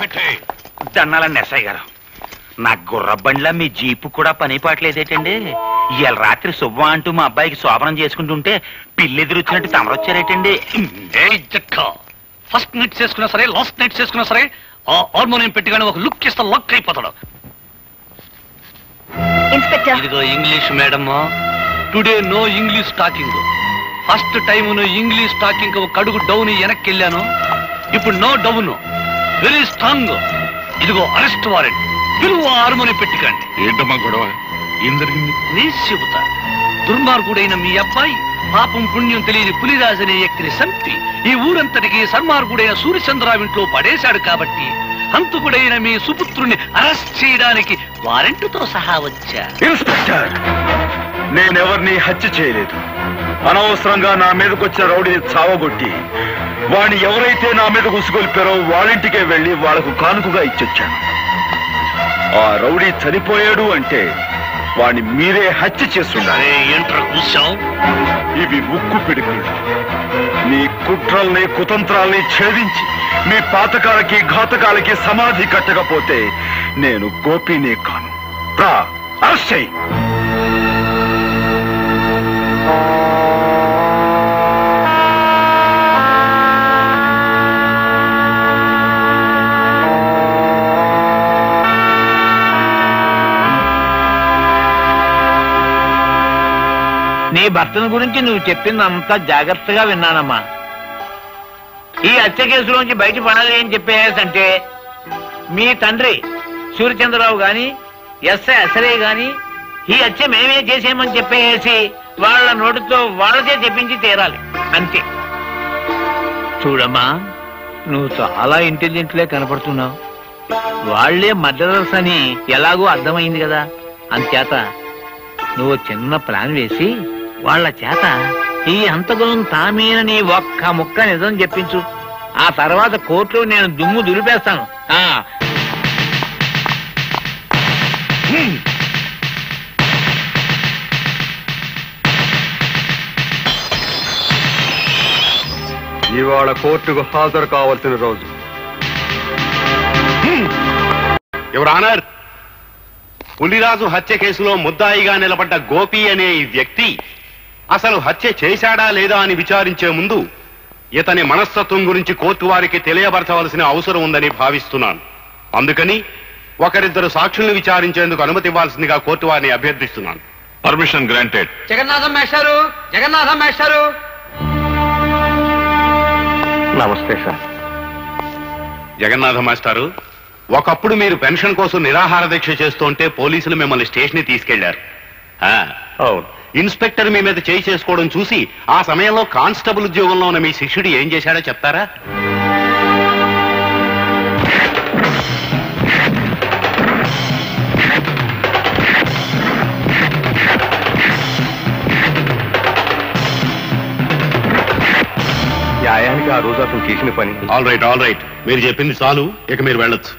దన్నాలండి SI గారు నా గుర్ర బండిలా మీ జీపు కూడా పని పాటలేదేటండి ఇవాళ రాత్రి శుభ్వం అంటూ మా అబ్బాయికి శోభనం చేసుకుంటుంటే పిల్లి ఎదురొచ్చినట్టు తమరొచ్చారేటండి ఏ జక్క ఫస్ట్ నైట్ చేసుకున్నా సరే లాస్ట్ నైట్ చేసుకున్నా సరే ఆ హార్మోనియం పెట్టిగానే ఒక లుక్ ఇస్తే లక్ అయిపోతాడు ఇన్స్పెక్టర్ ఇదిగో English madam today no English talking first time నువ్వు ఇంగ్లీష్ టాకింగ్ ఒక అడుగు డౌన్ వెనక్కి వెళ్ళాను ఇప్పుడు నో డౌన్ వెరీ స్ట్రాంగ్ ఇదిగో అరెస్ట్ వారెంట్ పిలువ హార్మోనియం పెట్టికండి ఏంటమ్మా గొడవ ఏం జరిగింది నీ చెబుతా దుర్మార్గుడైన మీ అబ్బాయి పాపం పుణ్యం తెలియని పులిరాజు అనే వ్యక్తిని చంపి ఈ ఊరంతటికి సన్మార్గుడైన సూర్యచంద్రరావు ఇంట్లో పడేశాడు కాబట్టి హంతకుడైన మీ సుపుత్రుణ్ణి అరెస్ట్ చేయడానికి వారెంట్తో సహా వచ్చా ఇన్స్పెక్టర్ నేనెవరిని హత్య చేయలేదు అనవసరంగా నా మీదకి వచ్చిన రౌడీని చావగొట్టి వాణ్ణి ఎవరైతే నా మీద ఉసుగొల్పారో వాళ్ళింటికే వెళ్ళి వాళ్లకు కానుకగా ఇచ్చొచ్చాను ఆ రౌడీ చనిపోయాడు అంటే వాణ్ణి మీరే హత్య చేస్తుండాలి అరే ఏంట్రా కూర్చావు ఇవి ఉక్కు పిడుగులు మీ కుట్రల్ని కుతంత్రాల్ని ఛేదించి మీ పాతకాలకి ఘాతకాలకి సమాధి కట్టకపోతే నేను గోపినే కాను రా అరెస్ట్ చెయ్యి నీ భర్తను గురించి నువ్వు చెప్పింది అంతా జాగ్రత్తగా విన్నానమ్మా ఈ హత్య కేసులోంచి బయటపడాలి అని చెప్పేసంటే మీ తండ్రి సూర్యచంద్రరావు గాని ఎస్ఐ అసరే గాని ఈ హత్య మేమే చేసేమని చెప్పేసి వాళ్ళ నోటితో వాళ్ళకే చెప్పించి తీరాలి అంతే చూడమ్మా నువ్వు చాలా ఇంటెలిజెంట్లే కనపడుతున్నావు వాళ్లే మర్డరర్స్ అని ఎలాగో అర్థమైంది కదా అంచేత నువ్వు చిన్న ప్లాన్ వేసి వాళ్ళ చేత ఈ హంతకులను తామేనని ఒక్క ముక్క నిజం చెప్పించు ఆ తర్వాత కోర్టులో నేను దుమ్ము దులిపేస్తాను ఆ ఇవాళ కోర్టుకు హాజరు కావాల్సిన రోజు ఎవరు ఆనర్ పులిరాజు హత్య కేసులో ముద్దాయిగా నిలబడ్డ గోపి అనే ఈ వ్యక్తి అసలు హత్య చేశాడా లేదా అని విచారించే ముందు ఇతని మనస్తత్వం గురించి కోర్టు వారికి తెలియబరచవలసిన అవసరం ఉందని భావిస్తున్నాను అందుకని ఒకరిద్దరు సాక్షుల్ని విచారించేందుకు అనుమతి ఇవ్వాల్సిందిగా కోర్టు వారిని అభ్యర్థిస్తున్నాను పర్మిషన్ గ్రాంటెడ్ జగన్నాథం మేస్టారు జగన్నాథం మేస్టారు నమస్తే సార్ జగన్నాథ మాస్టారు ఒకప్పుడు మీరు పెన్షన్ కోసం నిరాహార దీక్ష చేస్తుంటే పోలీసులు మిమ్మల్ని స్టేషన్ తీసుకెళ్లారు ఆ, అవును ఇన్స్పెక్టర్ మీ మీద చేయి చేసుకోవడం చూసి ఆ సమయంలో కానిస్టేబుల్ ఉద్యోగంలో ఉన్న మీ శిష్యుడు ఏం చేశాడో చెప్తారా న్యాయానికి ఆ రోజు అతను చేసిన పని ఆల్ రైట్ ఆల్ రైట్ మీరు చెప్పింది చాలు ఇక మీరు వెళ్ళొచ్చు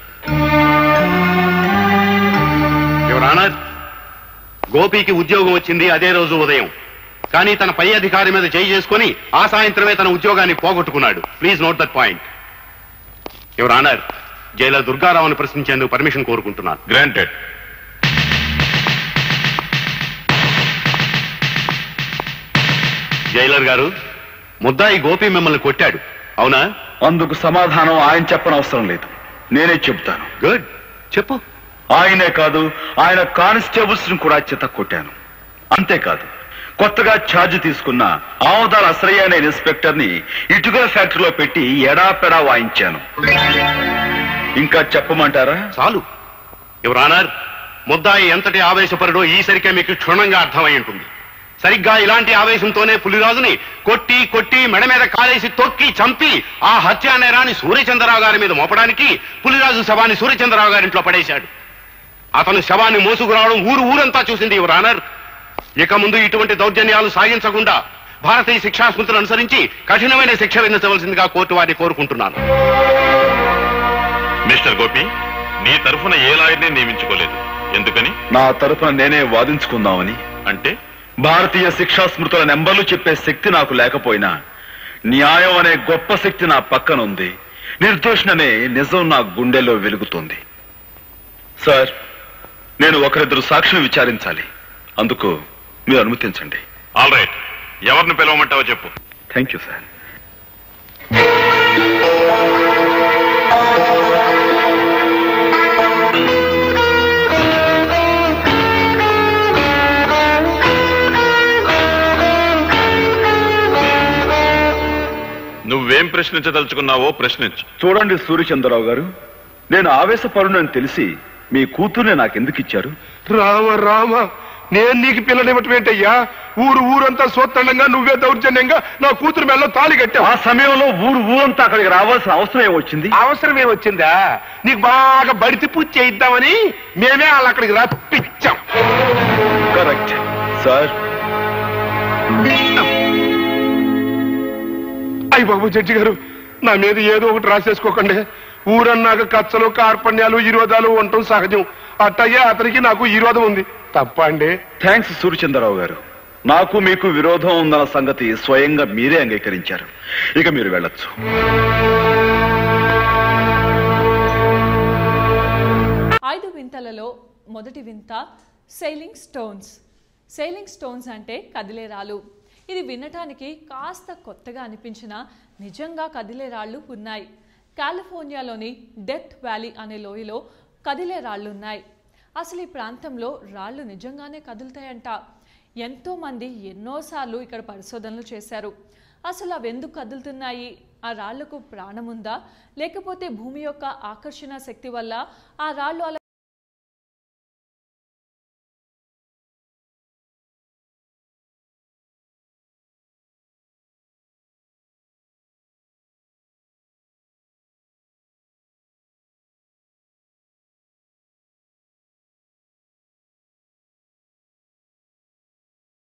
ఎవరానా గోపికి ఉద్యోగం వచ్చింది అదే రోజు ఉదయం కానీ తన పై అధికారి మీద చేయి చేసుకుని ఆ సాయంత్రమే తన ఉద్యోగాన్ని పోగొట్టుకున్నాడు please note that point your honour jailer దుర్గారావుని ప్రశ్నించేందుకు పర్మిషన్ కోరుకుంటున్నాను గ్రాంటెడ్ జైలర్ గారు ముద్దాయి గోపి మిమ్మల్ని కొట్టాడు అవునా అందుకు సమాధానం ఆయన చెప్పనవసరం లేదు నేనే చెబుతాను గుడ్ చెప్పు ఆయనే కాదు ఆయన కానిస్టేబుల్స్ ను కూడా చిత కొట్టాను అంతేకాదు కొత్తగా ఛార్జ్ తీసుకున్న ఆమదాల అసరయ్య అనే ఇన్స్పెక్టర్ ని ఇటుకల ఫ్యాక్టరీలో పెట్టి ఎడాపెడా వాయించాను ఇంకా చెప్పమంటారా చాలు యువర్ ఆనర్ ముద్దాయి ఎంతటి ఆవేశపరుడో ఈసరికే మీకు క్షుణ్ణంగా అర్థమై ఉంటుంది సరిగ్గా ఇలాంటి ఆవేశంతోనే పులిరాజుని కొట్టి కొట్టి మెడ మీద కాలేసి తొక్కి చంపి ఆ హత్యా నేరాన్ని సూర్యచంద్రరావు గారి మీద మోపడానికి పులిరాజు శవాన్ని సూర్యచంద్రరావు గారింట్లో పడేశాడు అతను శవాన్ని మోసుకురావడం ఊరు ఊరంతా చూసింది యువర్ ఆనర్ ఇక ముందు ఇటువంటి దౌర్జన్యాలు సాగించకుండా భారతీయ శిక్షాస్మృతులను అనుసరించి కఠినమైన శిక్ష విధించవలసిందిగా కోర్టు వారిని కోరుకుంటున్నాను మిస్టర్ గోపి నీ తరఫున ఏ లాయర్ని నియమించుకోలేదు ఎందుకని నా తరపున నేనే వాదించుకుందామని అంటే భారతీయ శిక్షా స్మృతుల నెంబర్లు చెప్పే శక్తి నాకు లేకపోయినా న్యాయం అనే గొప్ప శక్తి నా పక్కన ఉంది నిర్దోషణనే నిజం నా గుండెలో వెలుగుతోంది సార్ నేను ఒకరిద్దరు సాక్షులు విచారించాలి అందుకు మీరు అనుమతించండి ఆల్ రైట్ ఎవరిని పిలవమంటావో చెప్పు థ్యాంక్ యూ సార్ నువ్వేం ప్రశ్నించదలుచుకున్నావో ప్రశ్నించు చూడండి సూర్యచంద్రరావు గారు నేను ఆవేశపరునని తెలిసి మీ కూతుర్ని నాకెందుకు ఇచ్చారు రామ రామ నేను నీకు పిల్లనివ్వటం ఏంటయ్యా ఊరు ఊరంతా సోత్తండంగా నువ్వే దౌర్జన్యంగా నా కూతురు మెల్ల తాళి కట్టావు ఆ సమయంలో ఊరు ఊరంతా అక్కడికి రావాల్సిన అవసరం ఏమొచ్చింది అవసరం ఏమొచ్చిందా నీకు బాగా బడితి పూజ చేయిద్దామని మేమే వాళ్ళు అక్కడికి రప్పించాం కరెక్ట్ సార్ అయ్య బాబు జడ్జి గారు నా మీద ఏదో ఒకటి రాసేసుకోకండి ఊరన్నాక కచ్చలు కార్పణ్యాలు ఈరోధాలు ఉండటం సహజం అట్టయ్యే అతనికి నాకు ఈరోధం ఉంది తప్ప అండి థ్యాంక్స్ సూర్యచంద్రరావు గారు నాకు మీకు విరోధం ఉందన్న సంగతి స్వయంగా మీరే అంగీకరించారు ఇక మీరు వెళ్ళొచ్చు ఐదు వింతలలో మొదటి వింత సెయిలింగ్ స్టోన్స్ సెయిలింగ్ స్టోన్స్ అంటే కదిలే రాళ్ళు ఇది వినటానికి కాస్త కొత్తగా అనిపించిన నిజంగా కదిలే రాళ్ళు ఉన్నాయి కాలిఫోర్నియాలోని డెత్ వ్యాలీ అనే లోయలో కదిలే రాళ్ళు ఉన్నాయి అసలు ఈ ప్రాంతంలో రాళ్ళు నిజంగానే కదులుతాయంట ఎంతోమంది ఎన్నోసార్లు ఇక్కడ పరిశోధనలు చేశారు అసలు అవి ఎందుకు కదులుతున్నాయి ఆ రాళ్లకు ప్రాణం ఉందా లేకపోతే భూమి యొక్క ఆకర్షణ శక్తి వల్ల ఆ రాళ్ళు అలా